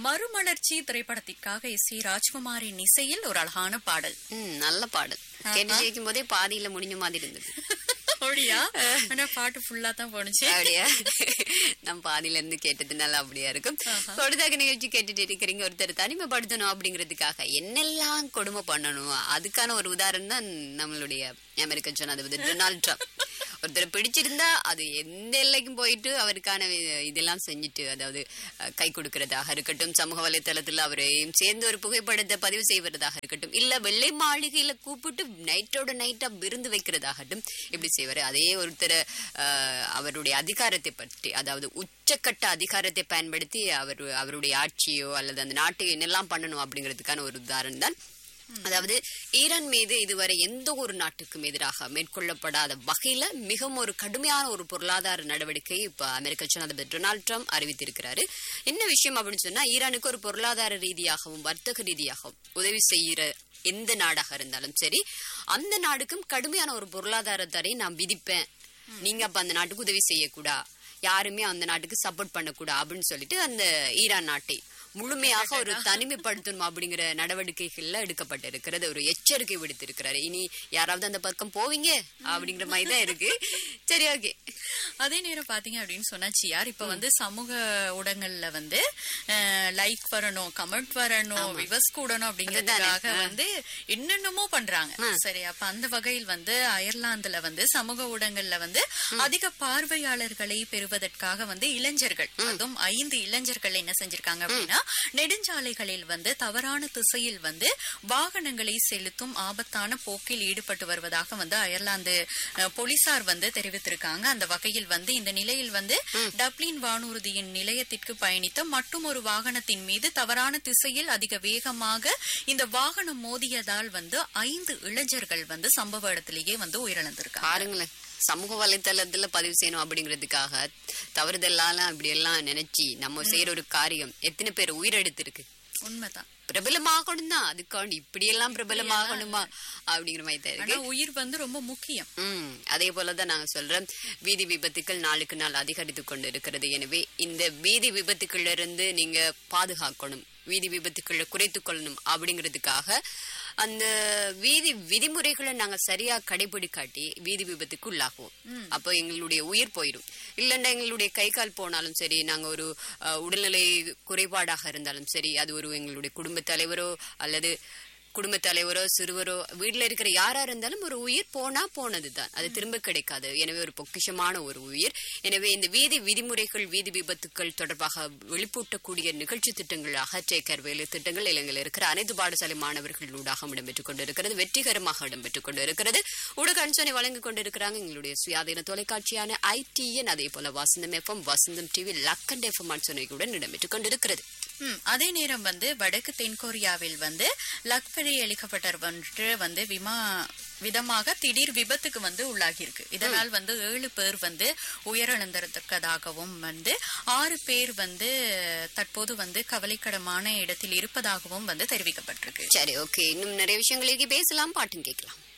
மறுமலர்ச்சி திரைப்படத்திற்காக S C ராஜ்குமாரின் இசையில் ஒரு அழகான பாடல் ம் நல்ல பாடல் கேட்டு ஜெயிக்கும் போதே பாதியில முடிஞ்ச மாதிரி இருந்தது அப்படியா ஆனா பாட்டு ஃபுல்லா தான் போனுச்சு அப்படியா நம்ம பாதியில இருந்து கேட்டதுனால அப்படியா இருக்கும் கொடுதாக நிகழ்ச்சி கேட்டுட்டு இருக்கிறீங்க ஒருத்தர் தனிமைப்படுத்தணும் அப்படிங்கிறதுக்காக என்னெல்லாம் கொடுமை பண்ணணும் அதுக்கான ஒரு உதாரணம் தான் நம்மளுடைய அமெரிக்க ஜனாதிபதி டொனால்ட் ட்ரம்ப் ஒருத்தரை பிடிச்சிருந்தா அது எந்த எல்லைக்கும் போயிட்டு அவருக்கான வி- இதெல்லாம் செஞ்சுட்டு அதாவது அஹ், கை கொடுக்கறதாக இருக்கட்டும் சமூக வலைத்தளத்துல அவரையும் சேர்ந்து ஒரு புகைப்படத்தை பதிவு செய்வதாக இருக்கட்டும் இல்ல வெள்ளை மாளிகையில கூப்பிட்டு நைட்டோட நைட்டா விருந்து வைக்கிறதாகட்டும் இப்படி செய்வாரு அதே ஒருத்தர் அவருடைய அதிகாரத்தை பற்றி அதாவது உச்சக்கட்ட அதிகாரத்தை பயன்படுத்தி அவர் அவருடைய ஆட்சியோ அல்லது அந்த நாட்டை என்னெல்லாம் பண்ணணும் அப்படிங்கிறதுக்கான ஒரு உதாரணம் தான் அதாவது ஈரான் மீது இதுவரை எந்த ஒரு நாட்டுக்கும் எதிராக மேற்கொள்ளப்படாத வகையில மிகவும் ஒரு கடுமையான ஒரு பொருளாதார நடவடிக்கை இப்ப அமெரிக்க ஜனாதிபதி டொனால்ட் ட்ரம்ப் அறிவித்திருக்கிறாரு என்ன விஷயம் அப்படின்னு சொன்னா ஈரானுக்கு ஒரு பொருளாதார ரீதியாகவும் வர்த்தக ரீதியாகவும் உதவி செய்யற எந்த நாடாக இருந்தாலும் சரி அந்த நாடுக்கும் கடுமையான ஒரு பொருளாதார தடை நான் விதிப்பேன் நீங்க அப்ப அந்த நாட்டுக்கு உதவி செய்யக்கூடா யாருமே அந்த நாட்டுக்கு சப்போர்ட் பண்ணக்கூடா அப்படின்னு சொல்லிட்டு அந்த ஈரான் நாட்டை முழுமையாக ஒரு தனிமைப்படுத்தணும் அப்படிங்கிற நடவடிக்கைகள்ல எடுக்கப்பட்டிருக்கிறது ஒரு எச்சரிக்கை விடுத்திருக்கிறாரு இனி யாராவது அந்த பக்கம் போவீங்க அப்படிங்கிற மாதிரி தான் இருக்கு சரி ஓகே அதே நேரம் பாத்தீங்க அப்படின்னு சொன்னா சியார் இப்ப வந்து சமூக ஊடகங்கள்ல வந்து லைக் வரணும் கமெண்ட் வரணும் விவஸ் கூடணும் அப்படிங்கறதுக்காக வந்து என்னென்னமோ பண்றாங்க சரி அப்ப அந்த வகையில் வந்து அயர்லாந்துல வந்து சமூக ஊடகங்கள்ல வந்து அதிக பார்வையாளர்களை பெறுவதற்காக வந்து இளைஞர்கள் அதுவும் ஐந்து இளைஞர்கள் என்ன செஞ்சிருக்காங்க அப்படின்னா நெடுஞ்சாலைகளில் வந்து தவறான திசையில் வந்து வாகனங்களை செலுத்தும் ஆபத்தான போக்கில் ஈடுபட்டு வருவதாக வந்து அயர்லாந்து அஹ், போலீசார் வந்து தெரிவித்திருக்காங்க அந்த வகையில் வந்து இந்த நிலையில் வந்து டப்ளின் வானூர்தியின் நிலையத்திற்கு பயணித்த மற்றும் ஒரு வாகனத்தின் மீது தவறான திசையில் அதிக வேகமாக இந்த வாகனம் மோதியதால் வந்து ஐந்து இளைஞர்கள் வந்து சம்பவ இடத்திலேயே வந்து உயிரிழந்திருக்காங்க பாருங்களேன் சமூக வலைத்தளத்துல பதிவு செய்யணும் அப்படிங்கிறதுக்காக தவறுதெல்லாம் இப்படி எல்லாம் நினைச்சு நம்ம செய்யற ஒரு காரியம் எத்தனை பேர் உயிரெடுத்திருக்கு உண்மைதான் பிரபலமாகணும் தான் அதுக்காண்டி இப்படி எல்லாம் பிரபலமாகணுமா அப்படிங்கிற மாதிரி தான் இருக்கு ஆனா உயிர் வந்து ரொம்ப முக்கியம் ம் அதே போலதான் நாங்க சொல்றோம் வீதி விபத்துக்கள் நாளுக்கு நாள் அதிகரித்து கொண்டு இருக்கிறது எனவே இந்த வீதி விபத்துக்கள்ல இருந்து நீங்க பாதுகாக்கணும் வீதி விபத்துக்களை குறைத்துக் கொள்ளணும் அப்படிங்கிறதுக்காக அந்த வீதி விதிமுறைகளை நாங்க சரியா கடைபிடிக்காட்டி வீதி விபத்துக்கு உள்ளாகுவோம் அப்போ எங்களுடைய உயிர் போயிடும் இல்லைன்னா எங்களுடைய கை கால் போனாலும் சரி நாங்க ஒரு அஹ், உடல்நிலை குறைபாடாக இருந்தாலும் சரி அது ஒரு எங்களுடைய குடும்ப தலைவரோ அல்லது குடும்ப தலைவரோ சிறுவரோ வீட்ல இருக்கிற யாரா இருந்தாலும் ஒரு உயிர் போனா போனதுதான் அது திரும்ப கிடைக்காது எனவே ஒரு பொக்கிஷமான ஒரு உயிர் எனவே இந்த வீதி விதிமுறைகள் வீதி விபத்துக்கள் தொடர்பாக வெளிப்பூட்டக்கூடிய நிகழ்ச்சி திட்டங்கள் அகற்றேக்கர் வேலை திட்டங்கள் இலங்கையில் இருக்கிற அனைத்து பாடசாலை மாணவர்களூடாக இடம்பெற்றுக் கொண்டிருக்கிறது வெற்றிகரமாக இடம்பெற்றுக் கொண்டிருக்கிறது ஊடக அனுசரணை வழங்கிக் கொண்டிருக்கிறாங்க எங்களுடைய சுயாதீன தொலைக்காட்சியான ஐடிஎன் அதே போல Vasantham FM Vasantham TV Lakhanda FM அனுசரணையுடன் இடம்பெற்றுக் கொண்டிருக்கிறது ம், அதே நேரம் வந்து வடக்கு தென்கொரியாவில் வந்து லக்பெரி ஹெலிகாப்டர் ஒன்று வந்து விமா விதமாக திடீர் விபத்துக்கு வந்து உள்ளாகியிருக்கு இதனால் வந்து ஏழு பேர் வந்து உயிரிழந்திருக்கிறதாகவும் வந்து ஆறு பேர் வந்து தற்போது வந்து கவலைக்கிடமான இடத்தில் இருப்பதாகவும் வந்து தெரிவிக்கப்பட்டிருக்கு சரி ஓகே இன்னும் நிறைய விஷயங்களுக்கு பேசலாம் பாட்டும் கேட்கலாம்